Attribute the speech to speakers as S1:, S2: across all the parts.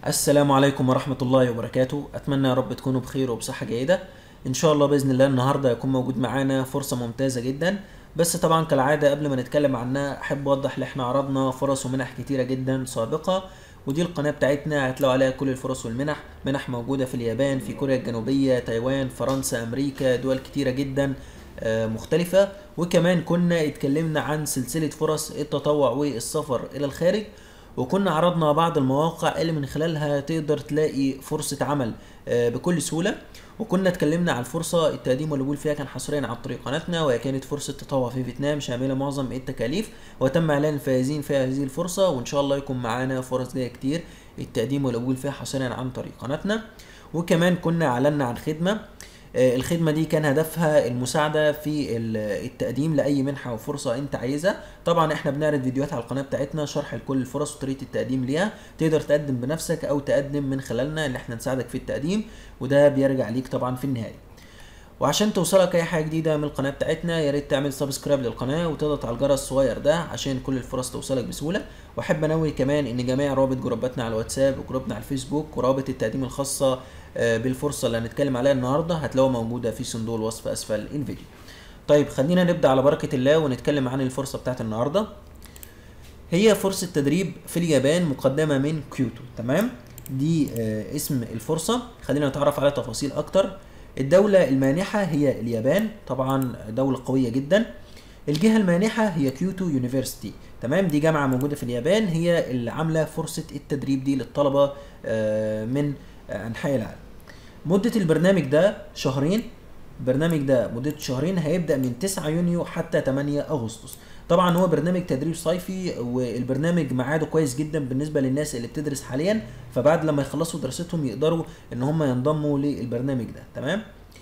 S1: السلام عليكم ورحمة الله وبركاته أتمنى يا رب تكونوا بخير وبصحة جيدة إن شاء الله بإذن الله النهاردة يكون موجود معانا فرصة ممتازة جدا بس طبعا كالعادة قبل ما نتكلم عنها أحب أوضح إن إحنا عرضنا فرص ومنح كتيرة جدا سابقة ودي القناة بتاعتنا هتلاقوا عليها كل الفرص والمنح منح موجودة في اليابان في كوريا الجنوبية تايوان فرنسا أمريكا دول كتيرة جدا آه، مختلفة وكمان كنا اتكلمنا عن سلسلة فرص التطوع والسفر إلى الخارج وكنا عرضنا بعض المواقع اللي من خلالها تقدر تلاقي فرصة عمل آه، بكل سهولة وكنا اتكلمنا عن الفرصة التقديم والقبول فيها كان حصريا عن طريق قناتنا وهي كانت فرصة تطوع في فيتنام شاملة معظم التكاليف وتم إعلان الفائزين في هذه الفرصة وإن شاء الله يكون معانا فرص جاية كتير التقديم والقبول فيها حصريا عن طريق قناتنا وكمان كنا أعلنا عن خدمة آه، الخدمة دي كان هدفها المساعدة في ال- التقديم لأي منحة وفرصة أنت عايزها طبعا احنا بنعرض فيديوهات على القناة بتاعتنا شرح لكل الفرص وطريقة التقديم ليها تقدر تقدم بنفسك أو تقدم من خلالنا اللي احنا نساعدك في التقديم وده بيرجع ليك طبعا في النهاية وعشان توصلك اي حاجه جديده من القناه بتاعتنا يا ريت تعمل سبسكرايب للقناه وتضغط على الجرس الصغير ده عشان كل الفرص توصلك بسهوله واحب انوه كمان ان جميع روابط جروباتنا على الواتساب وجروبنا على الفيسبوك وروابط التقديم الخاصه آه، بالفرصه اللي هنتكلم عليها النهارده هتلاقوها موجوده في صندوق الوصف اسفل الفيديو طيب خلينا نبدا على بركه الله ونتكلم عن الفرصه بتاعت النهارده هي فرصة تدريب في اليابان مقدمة من كيوتو تمام دي آه اسم الفرصة خلينا نتعرف على تفاصيل أكتر الدولة المانحة هي اليابان طبعا دولة قوية جدا الجهة المانحة هي كيوتو يونيفرسيتي تمام دي جامعة موجودة في اليابان هي اللي عاملة فرصة التدريب دي للطلبة آه من آه أنحاء العالم مدة البرنامج ده شهرين البرنامج ده مدته شهرين هيبدأ من 9 يونيو حتى 8 أغسطس طبعا هو برنامج تدريب صيفي والبرنامج ميعاده كويس جدا بالنسبة للناس اللي بتدرس حاليا فبعد لما يخلصوا دراستهم يقدروا ان هم ينضموا للبرنامج ده تمام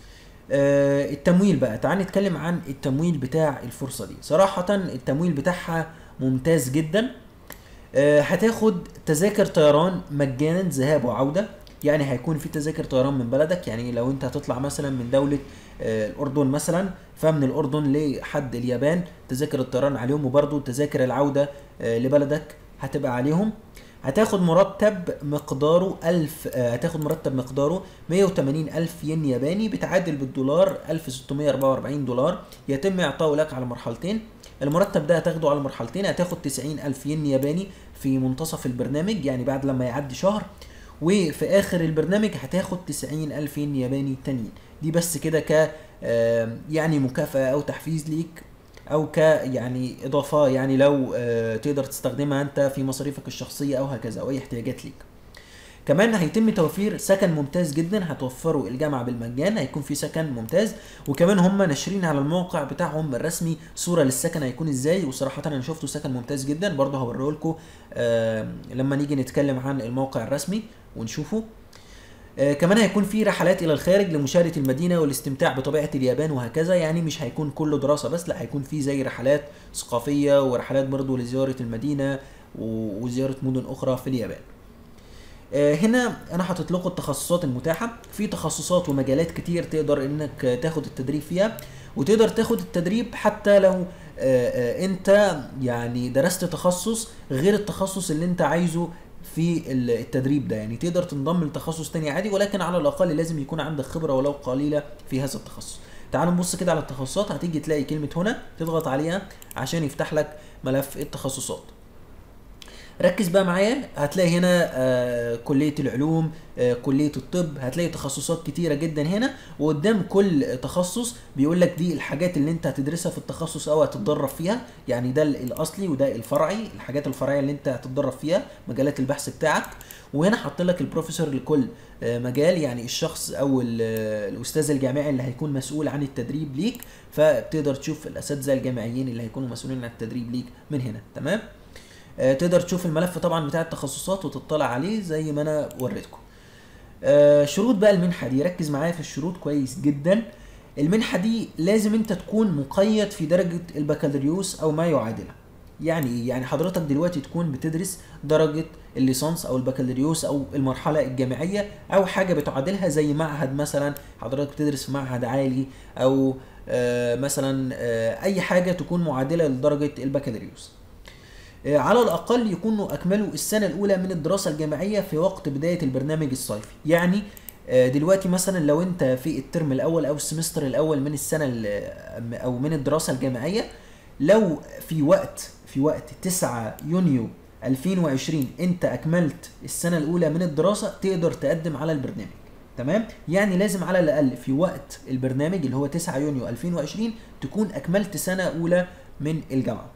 S1: آه التمويل بقى تعال نتكلم عن التمويل بتاع الفرصة دي صراحة التمويل بتاعها ممتاز جدا آه، هتاخد تذاكر طيران مجانا ذهاب وعوده يعني هيكون في تذاكر طيران من بلدك يعني لو انت هتطلع مثلا من دوله آه، الاردن مثلا فمن الاردن لحد اليابان تذاكر الطيران عليهم وبرضه تذاكر العوده آه، لبلدك هتبقى عليهم هتاخد مرتب مقداره ألف آه، هتاخد مرتب مقداره 180 ألف ين ياباني بتعادل بالدولار 1644 دولار يتم إعطائه لك على مرحلتين المرتب ده هتاخده على مرحلتين هتاخد 90 ألف ين ياباني في منتصف البرنامج يعني بعد لما يعدي شهر وفي آخر البرنامج هتاخد 90 ألف ين ياباني تانيين دي بس كده ك آه، يعني مكافأة أو تحفيز ليك او ك يعني اضافه يعني لو آه، تقدر تستخدمها انت في مصاريفك الشخصيه او هكذا او اي احتياجات ليك كمان هيتم توفير سكن ممتاز جدا هتوفروا الجامعه بالمجان هيكون في سكن ممتاز وكمان هم ناشرين على الموقع بتاعهم الرسمي صوره للسكن هيكون ازاي وصراحه انا شفته سكن ممتاز جدا برضه هوريه لكم آه لما نيجي نتكلم عن الموقع الرسمي ونشوفه آه، كمان هيكون في رحلات الى الخارج لمشاهده المدينه والاستمتاع بطبيعه اليابان وهكذا يعني مش هيكون كله دراسه بس لا هيكون في زي رحلات ثقافيه ورحلات برضو لزياره المدينه و- وزياره مدن اخرى في اليابان آه، هنا انا حاطط لكم التخصصات المتاحه في تخصصات ومجالات كتير تقدر انك تاخد التدريب فيها وتقدر تاخد التدريب حتى لو آه، آه، انت يعني درست تخصص غير التخصص اللي انت عايزه في ال- التدريب ده يعني تقدر تنضم لتخصص تاني عادي ولكن على الاقل لازم يكون عندك خبره ولو قليله في هذا التخصص تعالوا نبص كده على التخصصات هتيجي تلاقي كلمه هنا تضغط عليها عشان يفتح لك ملف التخصصات ركز بقى معايا هتلاقي هنا آه كلية العلوم آه كلية الطب هتلاقي تخصصات كتيرة جدا هنا وقدام كل تخصص بيقول لك دي الحاجات اللي انت هتدرسها في التخصص او هتتدرب فيها يعني ده الاصلي وده الفرعي الحاجات الفرعية اللي انت هتتدرب فيها مجالات البحث بتاعك وهنا حاط لك البروفيسور لكل آه مجال يعني الشخص او ال- آه، الاستاذ الجامعي اللي هيكون مسؤول عن التدريب ليك فبتقدر تشوف الاساتذه الجامعيين اللي هيكونوا مسؤولين عن التدريب ليك من هنا تمام آه، تقدر تشوف الملف طبعا بتاع التخصصات وتطلع عليه زي ما انا وريتكم آه، شروط بقى المنحه دي ركز معايا في الشروط كويس جدا المنحه دي لازم انت تكون مقيد في درجه البكالوريوس او ما يعادلها يعني ايه يعني حضرتك دلوقتي تكون بتدرس درجه الليسانس او البكالوريوس او المرحله الجامعيه او حاجه بتعادلها زي معهد مثلا حضرتك بتدرس في معهد عالي او آه، مثلا آه، اي حاجه تكون معادله لدرجه البكالوريوس آه، على الاقل يكونوا اكملوا السنه الاولى من الدراسه الجامعيه في وقت بدايه البرنامج الصيفي يعني آه، دلوقتي مثلا لو انت في الترم الاول او السمستر الاول من السنه ال- او من الدراسه الجامعيه لو في وقت في وقت 9 يونيو 2020 انت اكملت السنه الاولى من الدراسه تقدر تقدم على البرنامج تمام يعني لازم على الاقل في وقت البرنامج اللي هو 9 يونيو 2020 تكون اكملت سنه اولى من الجامعه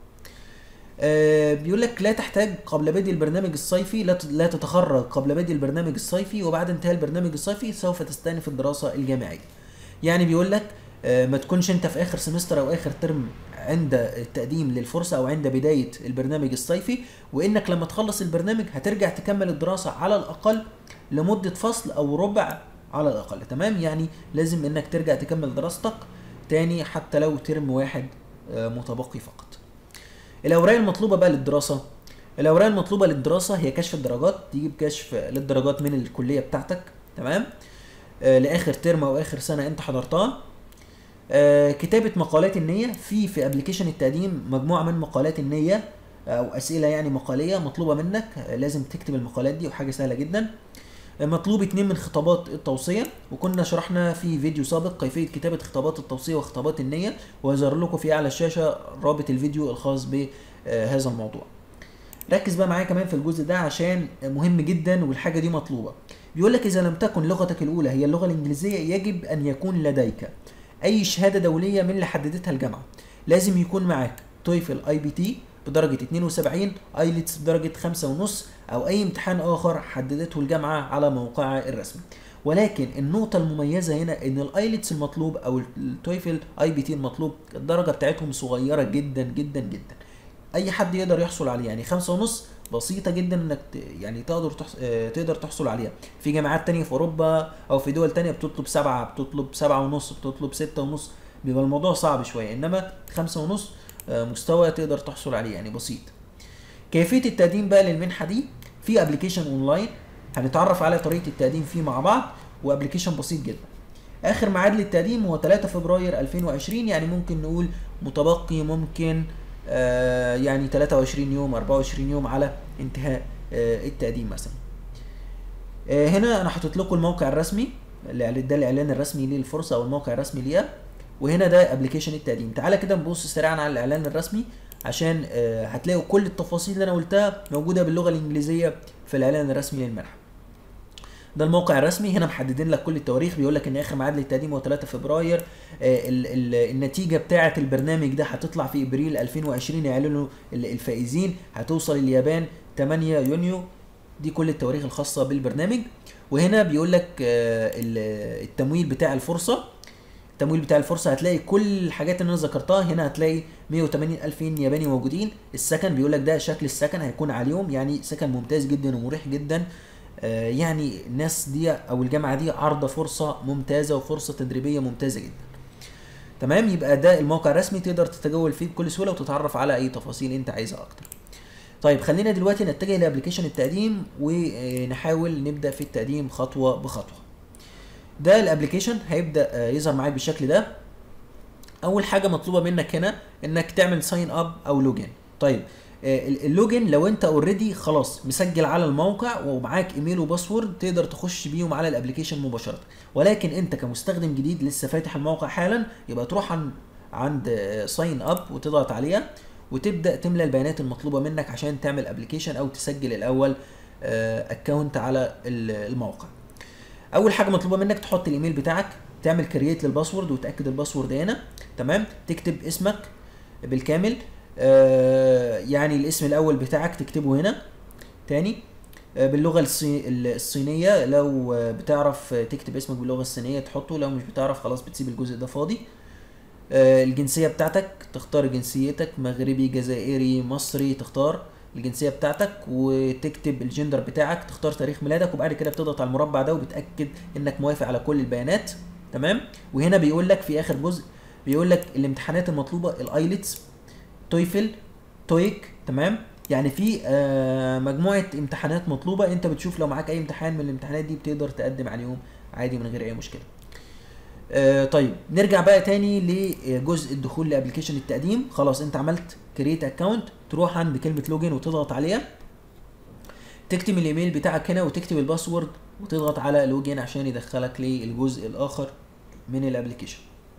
S1: آه، بيقول لك لا تحتاج قبل بدء البرنامج الصيفي لا ت- لا تتخرج قبل بدء البرنامج الصيفي وبعد انتهاء البرنامج الصيفي سوف تستأنف الدراسة الجامعية يعني بيقول لك آه، ما تكونش انت في اخر سمستر او اخر ترم عند التقديم للفرصة او عند بداية البرنامج الصيفي وانك لما تخلص البرنامج هترجع تكمل الدراسة على الاقل لمدة فصل او ربع على الاقل تمام يعني لازم انك ترجع تكمل دراستك تاني حتى لو ترم واحد آه، متبقي فقط الاوراق المطلوبه بقى للدراسه الاوراق المطلوبه للدراسه هي كشف الدرجات تجيب كشف للدرجات من الكليه بتاعتك تمام آه لاخر ترم او اخر سنه انت حضرتها آه كتابه مقالات النيه في في ابلكيشن التقديم مجموعه من مقالات النيه او اسئله يعني مقاليه مطلوبه منك آه لازم تكتب المقالات دي وحاجه سهله جدا آه، مطلوب اتنين من خطابات التوصيه وكنا شرحنا في فيديو سابق كيفيه كتابه خطابات التوصيه وخطابات النيه وهظهر لكم في اعلى الشاشه رابط الفيديو الخاص بهذا الموضوع ركز بقى معايا كمان في الجزء ده عشان مهم جدا والحاجه دي مطلوبه بيقول لك اذا لم تكن لغتك الاولى هي اللغه الانجليزيه يجب ان يكون لديك اي شهاده دوليه من اللي حددتها الجامعه لازم يكون معاك تويفل اي بي تي بدرجه 72 ايلتس بدرجه 5.5 او اي امتحان اخر حددته الجامعه على موقعها الرسمي ولكن النقطة المميزة هنا ان الايلتس المطلوب او التويفل اي بي تي المطلوب الدرجة بتاعتهم صغيرة جدا جدا جدا اي حد يقدر يحصل عليه يعني خمسة ونص بسيطة جدا انك ت- يعني تقدر تحص... آه، تقدر تحصل عليها في جامعات تانية في اوروبا او في دول تانية بتطلب سبعة بتطلب سبعة ونص بتطلب ستة ونص بيبقى الموضوع صعب شوية انما خمسة ونص آه، مستوى تقدر تحصل عليه يعني بسيط كيفية التقديم بقى للمنحة دي في ابلكيشن اونلاين هنتعرف على طريقة التقديم فيه مع بعض وابلكيشن بسيط جدا اخر ميعاد للتقديم هو 3 فبراير 2020 يعني ممكن نقول متبقي ممكن آه يعني 23 يوم 24 يوم على انتهاء آه التقديم مثلا آه هنا انا حاطط لكم الموقع الرسمي اللي ده الاعلان الرسمي للفرصه او الموقع الرسمي ليها وهنا ده ابلكيشن التقديم تعالى كده نبص سريعا على الاعلان الرسمي عشان آه هتلاقوا كل التفاصيل اللي انا قلتها موجوده باللغه الانجليزيه في الاعلان الرسمي للمنحه ده الموقع الرسمي هنا محددين لك كل التواريخ بيقول لك ان اخر ميعاد للتقديم هو 3 فبراير آه، ال ال النتيجه بتاعه البرنامج ده هتطلع في ابريل 2020 يعلنوا ال- الفائزين هتوصل اليابان 8 يونيو دي كل التواريخ الخاصه بالبرنامج وهنا بيقول لك آه، ال- التمويل بتاع الفرصه التمويل بتاع الفرصه هتلاقي كل الحاجات اللي انا ذكرتها هنا هتلاقي 180 الف ياباني موجودين السكن بيقول لك ده شكل السكن هيكون عليهم يعني سكن ممتاز جدا ومريح جدا آه، يعني الناس دي او الجامعه دي عارضه فرصه ممتازه وفرصه تدريبيه ممتازه جدا تمام يبقى ده الموقع الرسمي تقدر تتجول فيه بكل سهوله وتتعرف على اي تفاصيل انت عايزها اكتر طيب خلينا دلوقتي نتجه لابلكيشن التقديم ونحاول نبدا في التقديم خطوه بخطوه ده الابلكيشن هيبدا آه، يظهر معاك بالشكل ده اول حاجه مطلوبه منك هنا انك تعمل ساين اب او لوجن طيب آه، ال- اللوجن لو انت اوريدي خلاص مسجل على الموقع ومعاك ايميل وباسورد تقدر تخش بيهم على الابلكيشن مباشره ولكن انت كمستخدم جديد لسه فاتح الموقع حالا يبقى تروح عن عند ساين اب وتضغط عليها وتبدا تملى البيانات المطلوبه منك عشان تعمل ابلكيشن او تسجل الاول اكونت على ال- الموقع اول حاجه مطلوبه منك تحط الايميل بتاعك تعمل كرييت للباسورد وتاكد الباسورد هنا تمام تكتب اسمك بالكامل آه يعني الاسم الاول بتاعك تكتبه هنا تاني آه باللغه الصي- الصينيه لو آه، بتعرف آه، تكتب اسمك باللغه الصينيه تحطه لو مش بتعرف خلاص بتسيب الجزء ده فاضي آه، الجنسيه بتاعتك تختار جنسيتك مغربي جزائري مصري تختار الجنسيه بتاعتك وتكتب الجندر بتاعك تختار تاريخ ميلادك وبعد كده بتضغط على المربع ده وبتاكد انك موافق على كل البيانات تمام وهنا بيقول لك في اخر جزء بيقول لك الامتحانات المطلوبه الايلتس تويفل تويك تمام يعني في آه مجموعه امتحانات مطلوبه انت بتشوف لو معاك اي امتحان من الامتحانات دي بتقدر تقدم عليهم عادي من غير اي مشكله آه طيب نرجع بقى تاني لجزء الدخول لابلكيشن التقديم خلاص انت عملت كريت اكونت تروح عند كلمه لوجن وتضغط عليها تكتب الايميل بتاعك هنا وتكتب الباسورد وتضغط على لوجن عشان يدخلك للجزء الاخر من الابلكيشن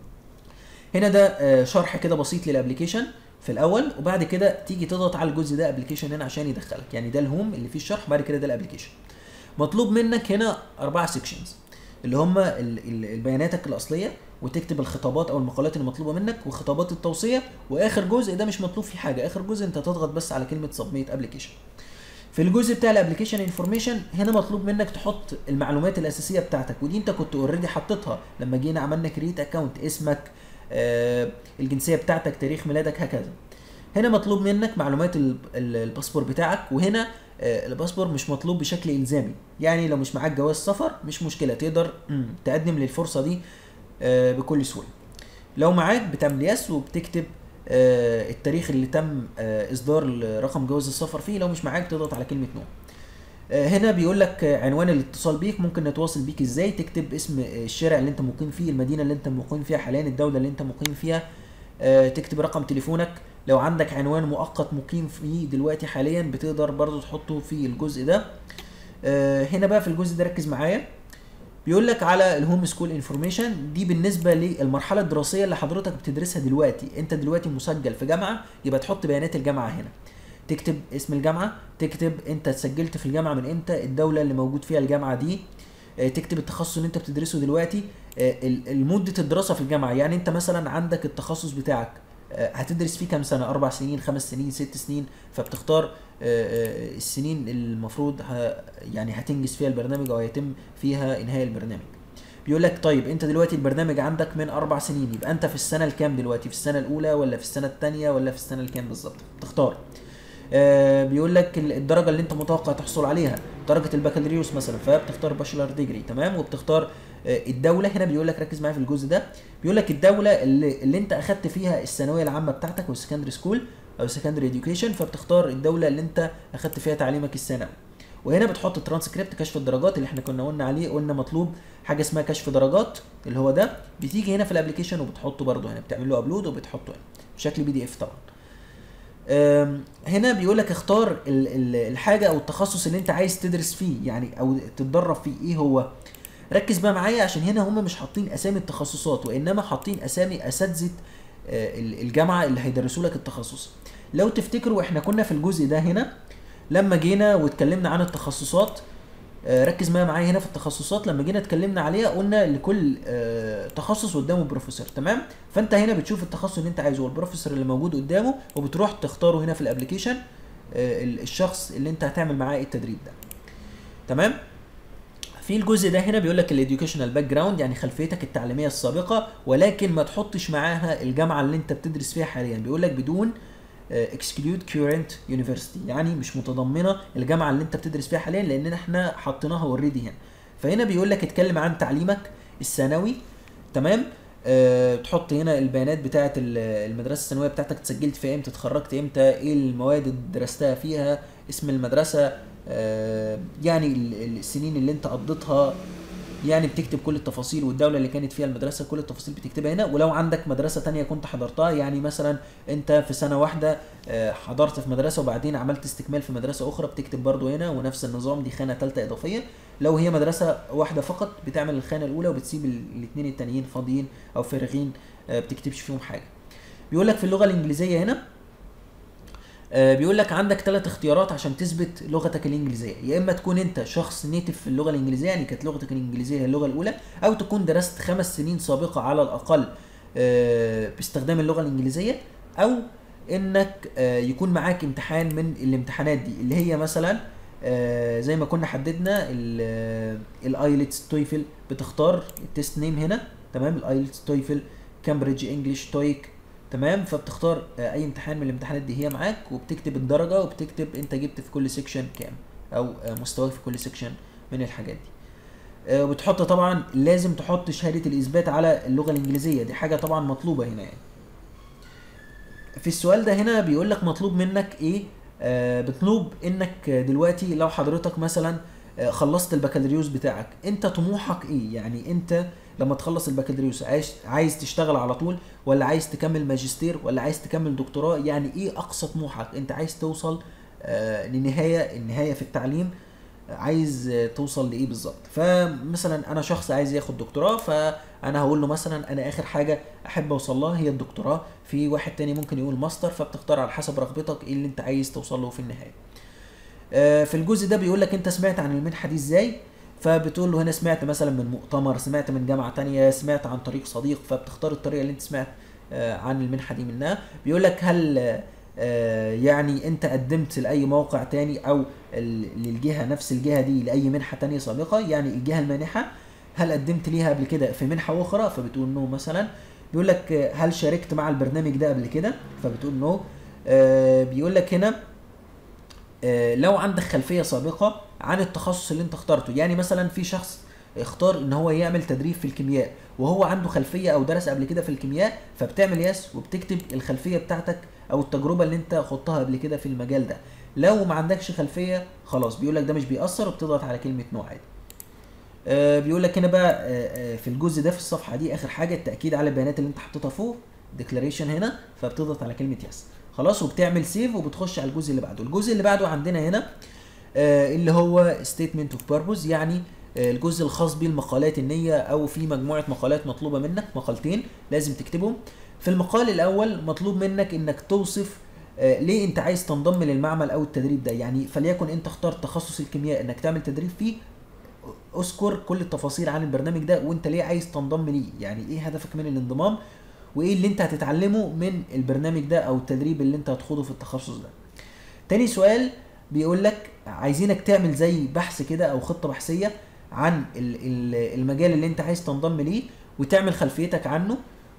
S1: هنا ده آه، شرح كده بسيط للابلكيشن في الاول وبعد كده تيجي تضغط على الجزء ده ابلكيشن هنا عشان يدخلك يعني ده الهوم اللي فيه الشرح بعد كده ده الابلكيشن مطلوب منك هنا اربعه سيكشنز اللي هم بياناتك الاصليه وتكتب الخطابات او المقالات المطلوبه منك وخطابات التوصيه واخر جزء ده مش مطلوب فيه حاجه اخر جزء انت تضغط بس على كلمه سبميت ابلكيشن في الجزء بتاع الابلكيشن انفورميشن هنا مطلوب منك تحط المعلومات الاساسيه بتاعتك ودي انت كنت اوريدي حطيتها لما جينا عملنا كريت اكونت اسمك آه الجنسيه بتاعتك تاريخ ميلادك هكذا هنا مطلوب منك معلومات ال- ال- الباسبور بتاعك وهنا آه، الباسبور مش مطلوب بشكل الزامي يعني لو مش معاك جواز سفر مش مشكله تقدر مم، تقدم للفرصه دي آه، بكل سهوله لو معاك بتعمل يس وبتكتب آه، التاريخ اللي تم آه، اصدار رقم جواز السفر فيه لو مش معاك تضغط على كلمه نو آه، هنا بيقول لك آه، عنوان الاتصال بيك ممكن نتواصل بيك ازاي تكتب اسم آه، الشارع اللي انت مقيم فيه المدينه اللي انت مقيم فيها حاليا الدوله اللي انت مقيم فيها آه، تكتب رقم تليفونك لو عندك عنوان مؤقت مقيم فيه دلوقتي حاليا بتقدر برضو تحطه في الجزء ده آه، هنا بقى في الجزء ده ركز معايا بيقول لك على الهوم سكول انفورميشن دي بالنسبه للمرحله الدراسيه اللي حضرتك بتدرسها دلوقتي انت دلوقتي مسجل في جامعه يبقى تحط بيانات الجامعه هنا تكتب اسم الجامعه تكتب انت اتسجلت في الجامعه من امتى الدوله اللي موجود فيها الجامعه دي آه، تكتب التخصص اللي انت بتدرسه دلوقتي آه، ال- ال- مده الدراسه في الجامعه يعني انت مثلا عندك التخصص بتاعك آه، هتدرس فيه كام سنه اربع سنين خمس سنين ست سنين فبتختار آه، آه، السنين المفروض ه- يعني هتنجز فيها البرنامج او هيتم فيها انهاء البرنامج بيقول لك طيب انت دلوقتي البرنامج عندك من اربع سنين يبقى انت في السنه الكام دلوقتي في السنه الاولى ولا في السنه الثانيه ولا في السنه الكام بالظبط تختار آه بيقول لك ال- الدرجه اللي انت متوقع تحصل عليها درجه البكالوريوس مثلا فبتختار باشلر ديجري تمام وبتختار آه الدوله هنا بيقول لك ركز معايا في الجزء ده بيقول لك الدوله اللي, اللي انت اخدت فيها الثانويه العامه بتاعتك او السكندري سكول او سكندري اديوكيشن فبتختار الدوله اللي انت اخدت فيها تعليمك الثانوي وهنا بتحط ترانسكريبت كشف الدرجات اللي احنا كنا قلنا عليه قلنا مطلوب حاجه اسمها كشف درجات اللي هو ده بتيجي هنا في الابلكيشن وبتحطه برده هنا بتعمل له ابلود وبتحطه هنا بشكل بي دي اف طبعا أم، هنا بيقول لك اختار ال- ال- الحاجه او التخصص اللي انت عايز تدرس فيه يعني او تتدرب فيه ايه هو ركز بقى معايا عشان هنا هم مش حاطين اسامي التخصصات وانما حاطين اسامي اساتذه آه، ال- الجامعه اللي هيدرسوا لك التخصص لو تفتكروا احنا كنا في الجزء ده هنا لما جينا واتكلمنا عن التخصصات آه، ركز معايا معايا هنا في التخصصات لما جينا اتكلمنا عليها قلنا لكل آه، تخصص قدامه بروفيسور تمام فانت هنا بتشوف التخصص اللي انت عايزه والبروفيسور اللي موجود قدامه وبتروح تختاره هنا في الابلكيشن آه، ال- الشخص اللي انت هتعمل معاه التدريب ده تمام في الجزء ده هنا بيقول لك الاديوكيشنال باك جراوند يعني خلفيتك التعليميه السابقه ولكن ما تحطش معاها الجامعه اللي انت بتدرس فيها حاليا بيقول لك بدون اكسكلود كيورنت يونيفرسيتي يعني مش متضمنه الجامعه اللي انت بتدرس فيها حاليا لان احنا حطيناها اوريدي هنا فهنا بيقول لك اتكلم عن تعليمك الثانوي تمام أه تحط هنا البيانات بتاعه ال- المدرسه الثانويه بتاعتك اتسجلت في امتى اتخرجت امتى ايه المواد اللي درستها فيها اسم المدرسه أه يعني ال- السنين اللي انت قضيتها يعني بتكتب كل التفاصيل والدوله اللي كانت فيها المدرسه كل التفاصيل بتكتبها هنا ولو عندك مدرسه تانية كنت حضرتها يعني مثلا انت في سنه واحده آه، حضرت في مدرسه وبعدين عملت استكمال في مدرسه اخرى بتكتب برضو هنا ونفس النظام دي خانه ثالثه اضافيه لو هي مدرسه واحده فقط بتعمل الخانه الاولى وبتسيب الاثنين التانيين فاضيين او فارغين آه، بتكتبش فيهم حاجه بيقول لك في اللغه الانجليزيه هنا آه، بيقول لك عندك ثلاث اختيارات عشان تثبت لغتك الانجليزيه يا اما تكون انت شخص نيتف في اللغه الانجليزيه يعني كانت لغتك الانجليزيه هي اللغه الاولى او تكون درست خمس سنين سابقه على الاقل آه، باستخدام اللغه الانجليزيه او انك آه، يكون معاك امتحان من الامتحانات دي اللي هي مثلا آه، زي ما كنا حددنا الايلتس تويفل بتختار التست نيم هنا تمام الايلتس تويفل كامبريدج انجلش تويك تمام فبتختار آه، اي امتحان من الامتحانات دي هي معاك وبتكتب الدرجه وبتكتب انت جبت في كل سيكشن كام او آه، مستواك في كل سيكشن من الحاجات دي آه، وبتحط طبعا لازم تحط شهاده الاثبات على اللغه الانجليزيه دي حاجه طبعا مطلوبه هنا يعني في السؤال ده هنا بيقول لك مطلوب منك ايه آه بتطلب انك دلوقتي لو حضرتك مثلا آه، خلصت البكالوريوس بتاعك انت طموحك ايه يعني انت لما تخلص البكالوريوس عايز عايز تشتغل على طول ولا عايز تكمل ماجستير ولا عايز تكمل دكتوراه يعني ايه اقصى طموحك انت عايز توصل آه لنهايه النهايه في التعليم عايز آه، توصل لايه بالظبط فمثلا انا شخص عايز ياخد دكتوراه فانا هقول له مثلا انا اخر حاجه احب اوصل لها هي الدكتوراه في واحد تاني ممكن يقول ماستر فبتختار على حسب رغبتك ايه اللي انت عايز توصل له في النهايه آه، في الجزء ده بيقول لك انت سمعت عن المنحه دي ازاي فبتقول له هنا سمعت مثلا من مؤتمر سمعت من جامعه تانية سمعت عن طريق صديق فبتختار الطريقه اللي انت سمعت آه، عن المنحه دي منها بيقول لك هل آه، يعني انت قدمت لاي موقع تاني او ال- للجهه نفس الجهه دي لاي منحه تانية سابقه يعني الجهه المانحه هل قدمت ليها قبل كده في منحه اخرى فبتقول نو مثلا بيقول لك آه، هل شاركت مع البرنامج ده قبل كده فبتقول نو آه، بيقول لك هنا آه، لو عندك خلفيه سابقه عن التخصص اللي انت اخترته يعني مثلا في شخص اختار ان هو يعمل تدريب في الكيمياء وهو عنده خلفيه او درس قبل كده في الكيمياء فبتعمل يس وبتكتب الخلفيه بتاعتك او التجربه اللي انت خضتها قبل كده في المجال ده لو ما عندكش خلفيه خلاص بيقول لك ده مش بيأثر وبتضغط على كلمه نو عادي آه، بيقول لك هنا بقى آه، آه، في الجزء ده في الصفحه دي اخر حاجه التاكيد على البيانات اللي انت حطيتها فوق ديكلاريشن هنا فبتضغط على كلمه يس خلاص وبتعمل سيف وبتخش على الجزء اللي بعده الجزء اللي بعده عندنا هنا آه، اللي هو ستيتمنت اوف بيربوز يعني آه، الجزء الخاص بالمقالات النية او في مجموعة مقالات مطلوبة منك مقالتين لازم تكتبهم في المقال الاول مطلوب منك انك توصف آه، ليه انت عايز تنضم للمعمل او التدريب ده يعني فليكن انت اخترت تخصص الكيمياء انك تعمل تدريب فيه اذكر كل التفاصيل عن البرنامج ده وانت ليه عايز تنضم ليه يعني ايه هدفك من الانضمام وايه اللي انت هتتعلمه من البرنامج ده او التدريب اللي انت هتخوضه في التخصص ده تاني سؤال بيقول لك عايزينك تعمل زي بحث كده او خطه بحثيه عن ال- ال- المجال اللي انت عايز تنضم ليه وتعمل خلفيتك عنه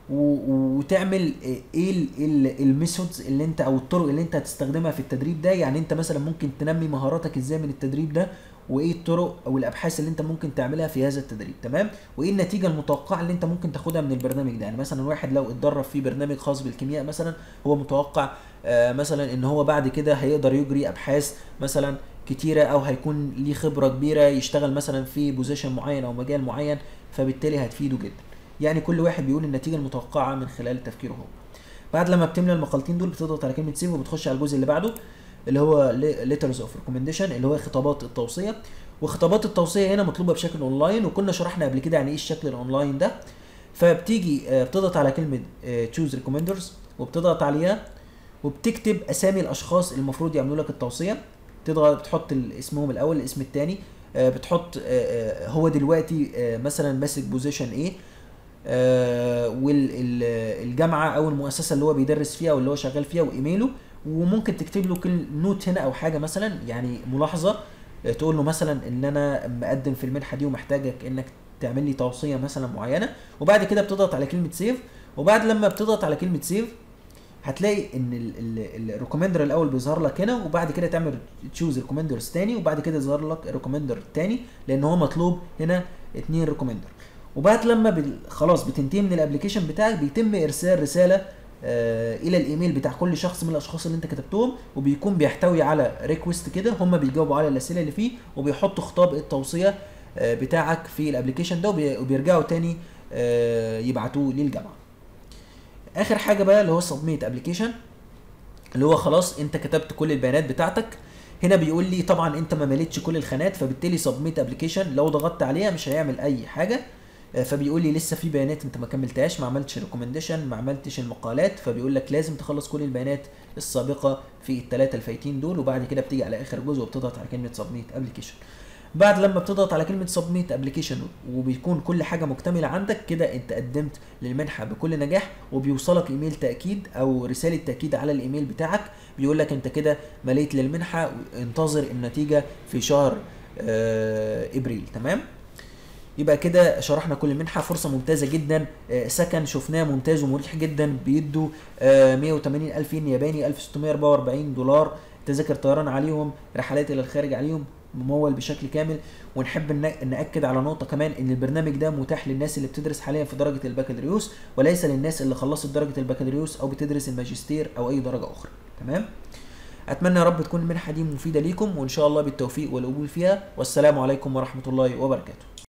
S1: و- وتعمل ايه ال- ال- الميثودز اللي انت او الطرق اللي انت هتستخدمها في التدريب ده يعني انت مثلا ممكن تنمي مهاراتك ازاي من التدريب ده وايه الطرق او الابحاث اللي انت ممكن تعملها في هذا التدريب تمام وايه النتيجه المتوقعه اللي انت ممكن تاخدها من البرنامج ده يعني مثلا واحد لو اتدرب في برنامج خاص بالكيمياء مثلا هو متوقع آه، مثلا ان هو بعد كده هيقدر يجري ابحاث مثلا كتيره او هيكون ليه خبره كبيره يشتغل مثلا في بوزيشن معين او مجال معين فبالتالي هتفيده جدا يعني كل واحد بيقول النتيجه المتوقعه من خلال تفكيره هو بعد لما بتملى المقالتين دول بتضغط على كلمه سيف وبتخش على الجزء اللي بعده اللي هو ليترز اوف ريكومنديشن اللي هو خطابات التوصيه وخطابات التوصيه هنا مطلوبه بشكل اونلاين وكنا شرحنا قبل كده يعني ايه الشكل الاونلاين ده فبتيجي آه، بتضغط على كلمه تشوز ريكومندرز وبتضغط عليها وبتكتب اسامي الاشخاص اللي المفروض يعملوا لك التوصيه تضغط بتحط ال- اسمهم الاول الاسم الثاني بتحط آه، آه، هو دلوقتي آه، مثلا ماسك بوزيشن ايه والجامعه او المؤسسه اللي هو بيدرس فيها او اللي هو شغال فيها وايميله وممكن تكتب له كل نوت هنا او حاجه مثلا يعني ملاحظه آه، تقول له مثلا ان انا مقدم في المنحه دي ومحتاجك انك تعمل لي توصيه مثلا معينه وبعد كده بتضغط على كلمه سيف وبعد لما بتضغط على كلمه سيف هتلاقي ان الريكومندر الاول بيظهر لك هنا وبعد كده تعمل تشوز ريكومندرز تاني وبعد كده يظهر لك الريكومندر التاني لان هو مطلوب هنا اتنين ريكومندر وبعد لما بال- خلاص بتنتهي من الابلكيشن بتاعك بيتم ارسال رساله آه الى الايميل بتاع كل شخص من الاشخاص اللي انت كتبتهم وبيكون بيحتوي على ريكوست كده هم بيجاوبوا على الاسئله اللي فيه وبيحطوا خطاب التوصيه آه بتاعك في الابلكيشن ده وبي- وبيرجعوا تاني آه يبعتوه للجامعه اخر حاجه بقى اللي هو سبميت ابلكيشن اللي هو خلاص انت كتبت كل البيانات بتاعتك هنا بيقول لي طبعا انت ما مليتش كل الخانات فبالتالي سبميت ابلكيشن لو ضغطت عليها مش هيعمل اي حاجه آه، فبيقول لي لسه في بيانات انت ما كملتهاش ما عملتش ريكومنديشن ما عملتش المقالات فبيقول لك لازم تخلص كل البيانات السابقه في الثلاثه الفايتين دول وبعد كده بتيجي على اخر جزء وبتضغط على كلمه سبميت ابلكيشن بعد لما بتضغط على كلمه سبميت ابلكيشن وبيكون كل حاجه مكتمله عندك كده انت قدمت للمنحه بكل نجاح وبيوصلك ايميل تاكيد او رساله تاكيد على الايميل بتاعك بيقول لك انت كده مليت للمنحه انتظر النتيجه في شهر آه، ابريل تمام يبقى كده شرحنا كل المنحه فرصه ممتازه جدا آه، سكن شفناه ممتاز ومريح جدا بيدوا آه، 180 الف ين ياباني 1644 دولار تذاكر طيران عليهم رحلات الى الخارج عليهم ممول بشكل كامل ونحب ن- ناكد على نقطه كمان ان البرنامج ده متاح للناس اللي بتدرس حاليا في درجه البكالوريوس وليس للناس اللي خلصت درجه البكالوريوس او بتدرس الماجستير او اي درجه اخرى تمام اتمنى يا رب تكون المنحه دي مفيده ليكم وان شاء الله بالتوفيق والقبول فيها والسلام عليكم ورحمه الله وبركاته